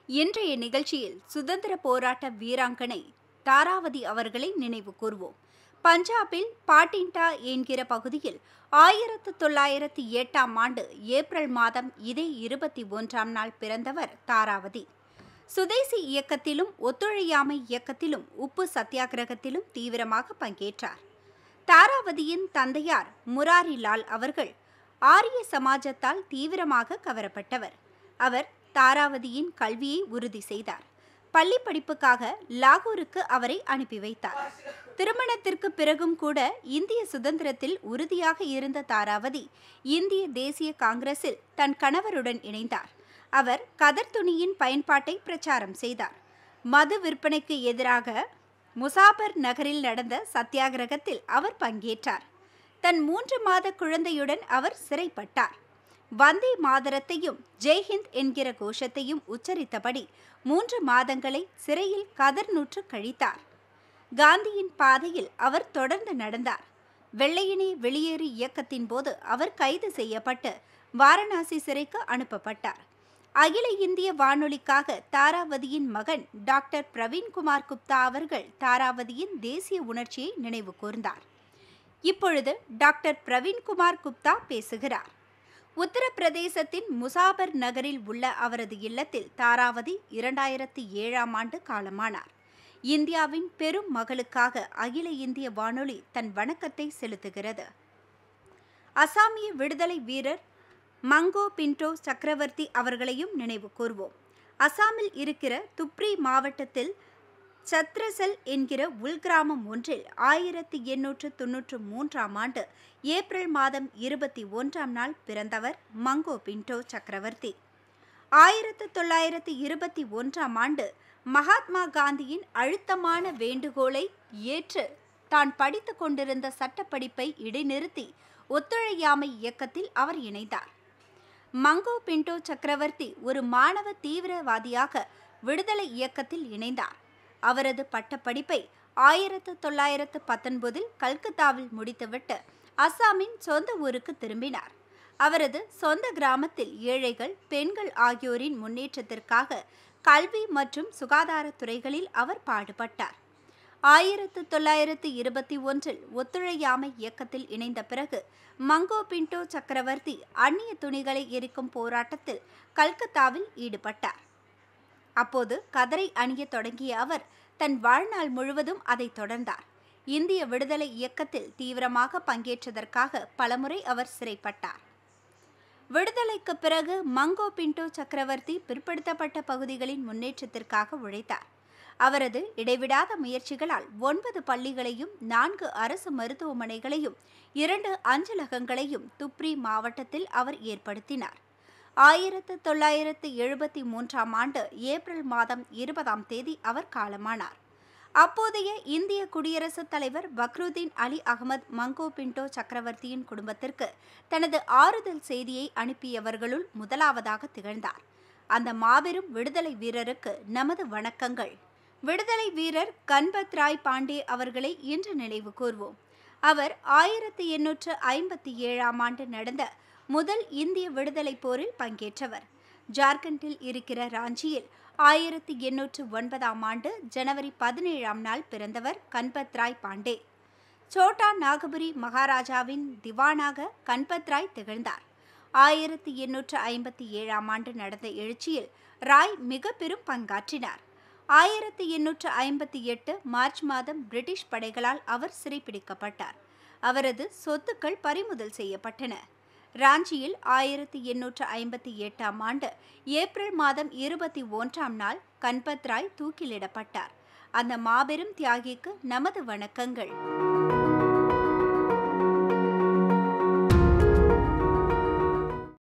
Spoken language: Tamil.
இன்றைய நிகழ்ச்சியில் சுதந்திர போராட்ட வீராங்கனை தாராவதி அவர்களை நினைவு கூர்வோம் பஞ்சாபில் பாட்டிண்டா என்கிற பகுதியில் ஆயிரத்து தொள்ளாயிரத்தி எட்டாம் ஆண்டு ஏப்ரல் மாதம் இதே இருபத்தி ஒன்றாம் நாள் பிறந்தவர் தாராவதி சுதேசி இயக்கத்திலும் ஒத்துழையாமை இயக்கத்திலும் உப்பு சத்தியாகிரகத்திலும் தீவிரமாக பங்கேற்றார் தாராவதியின் தந்தையார் முராரிலால் அவர்கள் ஆரிய சமாஜத்தால் தீவிரமாக கவரப்பட்டவர் அவர் தாராவதியின் கல்வியை உறுதி செய்தார் பள்ளி படிப்புக்காக லாகூருக்கு அவரை அனுப்பி வைத்தார் திருமணத்திற்கு பிறகும் கூட இந்திய சுதந்திரத்தில் உறுதியாக இருந்த தாராவதி இந்திய தேசிய காங்கிரஸில் தன் கணவருடன் இணைந்தார் அவர் கதர் துணியின் பயன்பாட்டை பிரச்சாரம் செய்தார் மது விற்பனைக்கு எதிராக முசாபர் நகரில் நடந்த சத்தியாகிரகத்தில் அவர் பங்கேற்றார் தன் மூன்று மாத குழந்தையுடன் அவர் சிறைப்பட்டார் வந்தே மாதரத்தையும் ஜெய்ஹிந்த் என்கிற கோஷத்தையும் உச்சரித்தபடி மூன்று மாதங்களை சிறையில் கதர் நூற்று கழித்தார் காந்தியின் பாதையில் அவர் தொடர்ந்து நடந்தார் வெள்ளையனே வெளியேறு இயக்கத்தின் போது அவர் கைது செய்யப்பட்டு வாரணாசி சிறைக்கு அனுப்பப்பட்டார் அகில இந்திய வானொலிக்காக தாராவதியின் மகன் டாக்டர் பிரவீன்குமார் குப்தா அவர்கள் தாராவதியின் தேசிய உணர்ச்சியை நினைவு கூர்ந்தார் இப்பொழுது டாக்டர் பிரவீன்குமார் குப்தா பேசுகிறார் உத்தரப்பிரதேசத்தின் முசாபர் நகரில் உள்ள அவரது இல்லத்தில் தாராவதி இரண்டாயிரத்தி ஏழாம் ஆண்டு காலமானார் இந்தியாவின் பெரும் மகளுக்காக அகில இந்திய வானொலி தன் வணக்கத்தை செலுத்துகிறது அசாமிய விடுதலை வீரர் மங்கோ பின்டோ சக்கரவர்த்தி அவர்களையும் நினைவு கூர்வோம் அசாமில் இருக்கிற துப்ரி மாவட்டத்தில் சத்ரசல் என்கிற உள்கிராமம் ஒன்றில் ஆயிரத்தி எண்ணூற்று தொன்னூற்று மூன்றாம் ஆண்டு ஏப்ரல் மாதம் இருபத்தி ஒன்றாம் நாள் பிறந்தவர் மங்கோ பின்டோ சக்கரவர்த்தி ஆயிரத்து தொள்ளாயிரத்தி இருபத்தி ஒன்றாம் ஆண்டு மகாத்மா காந்தியின் அழுத்தமான வேண்டுகோளை ஏற்று தான் படித்து கொண்டிருந்த சட்டப்படிப்பை இடைநிறுத்தி ஒத்துழையாமை இயக்கத்தில் அவர் இணைந்தார் மங்கோ பின்டோ சக்கரவர்த்தி ஒரு மாணவ தீவிரவாதியாக விடுதலை இயக்கத்தில் இணைந்தார் அவரது பட்டப்படிப்பை ஆயிரத்து தொள்ளாயிரத்து பத்தொன்பதில் கல்கத்தாவில் முடித்துவிட்டு அஸ்ஸாமின் சொந்த ஊருக்கு திரும்பினார் அவரது சொந்த கிராமத்தில் ஏழைகள் பெண்கள் ஆகியோரின் முன்னேற்றத்திற்காக கல்வி மற்றும் சுகாதாரத் துறைகளில் அவர் பாடுபட்டார் ஆயிரத்து தொள்ளாயிரத்து இருபத்தி ஒன்றில் ஒத்துழையாமை இயக்கத்தில் இணைந்த பிறகு மங்கோ பின்டோ சக்கரவர்த்தி அந்நிய துணிகளை எரிக்கும் போராட்டத்தில் கல்கத்தாவில் ஈடுபட்டார் அப்போது கதரை அணிய தொடங்கிய அவர் தன் வாழ்நாள் முழுவதும் அதை தொடர்ந்தார் இந்திய விடுதலை இயக்கத்தில் தீவிரமாக பங்கேற்றதற்காக பலமுறை அவர் சிறைப்பட்டார் விடுதலைக்கு பிறகு மங்கோ பின்டோ சக்கரவர்த்தி பிற்படுத்தப்பட்ட பகுதிகளின் முன்னேற்றத்திற்காக உழைத்தார் அவரது இடைவிடாத முயற்சிகளால் ஒன்பது பள்ளிகளையும் நான்கு அரசு மருத்துவமனைகளையும் இரண்டு அஞ்சலகங்களையும் துப்ரி மாவட்டத்தில் அவர் ஏற்படுத்தினார் ஆயிரத்து தொள்ளாயிரத்து எழுபத்தி மூன்றாம் ஆண்டு ஏப்ரல் மாதம் இருபதாம் தேதி அவர் காலமானார் அப்போதைய இந்திய குடியரசுத் தலைவர் பக்ருதீன் அலி அகமது மங்கோ பின்டோ சக்கரவர்த்தியின் குடும்பத்திற்கு தனது ஆறுதல் செய்தியை அனுப்பியவர்களுள் முதலாவதாக திகழ்ந்தார் அந்த மாபெரும் விடுதலை வீரருக்கு நமது வணக்கங்கள் விடுதலை வீரர் கன்பத் ராய் பாண்டே அவர்களை இன்று நினைவு கூர்வோம் அவர் ஆயிரத்தி எண்ணூற்று ஐம்பத்தி ஏழாம் ஆண்டு நடந்த முதல் இந்திய விடுதலை போரில் பங்கேற்றவர் ஜார்க்கண்டில் இருக்கிற ராஞ்சியில் ஆயிரத்தி எண்ணூற்று ஒன்பதாம் ஆண்டு ஜனவரி பதினேழாம் நாள் பிறந்தவர் கன்பத் ராய் பாண்டே சோட்டா நாகபுரி மகாராஜாவின் திவானாக கன்பத் ராய் திகழ்ந்தார் ஆயிரத்தி எண்ணூற்று ஐம்பத்தி ஏழாம் ஆண்டு நடந்த எழுச்சியில் ராய் மிக பெரும் பங்காற்றினார் ஆயிரத்தி எண்ணூற்று ஐம்பத்தி எட்டு மார்ச் மாதம் பிரிட்டிஷ் படைகளால் அவர் சிறைப்பிடிக்கப்பட்டார் அவரது சொத்துக்கள் பறிமுதல் செய்யப்பட்டன ராஞ்சியில் ஆயிரத்தி எண்ணூற்று ஐம்பத்தி எட்டாம் ஆண்டு ஏப்ரல் மாதம் இருபத்தி ஒன்றாம் நாள் கன்பத் ராய் தூக்கிலிடப்பட்டார் அந்த மாபெரும் தியாகிக்கு நமது வணக்கங்கள்